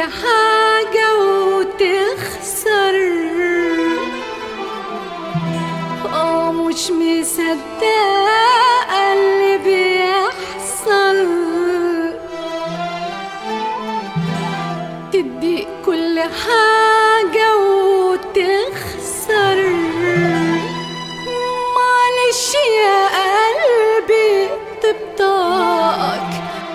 حاجة وتخسر اه مش مصدقة اللي بيحصل تدي كل حاجة وتخسر معلش يا قلبي تبطاك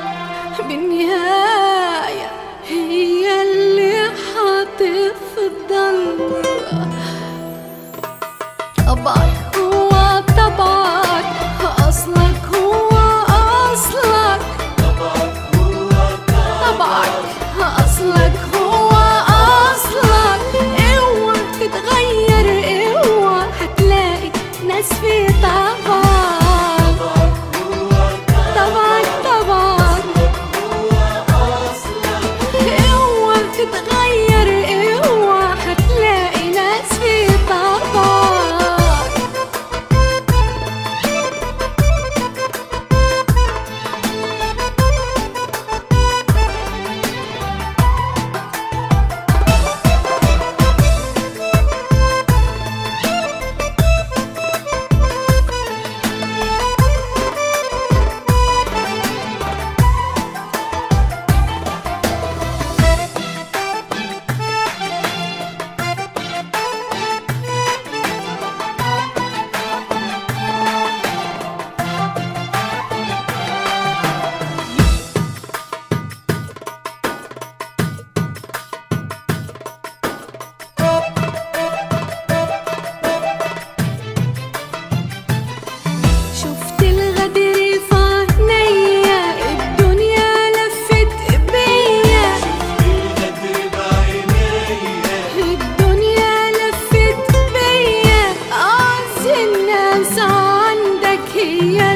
بالنهاية هي اللي هتفضل طبعك هو طبعك أصلك هو أصلك طبعك أصلك هو أصلك اوعى تتغير اوعى هتلاقي ناس في طبعك طبعك طبعك اوعى تتغير اوعى هتلاقي ناس في طبعك شفت الغدر في عينيا الدنيا لفت بيا الدنيا لفت بيا أعز الناس عندك هي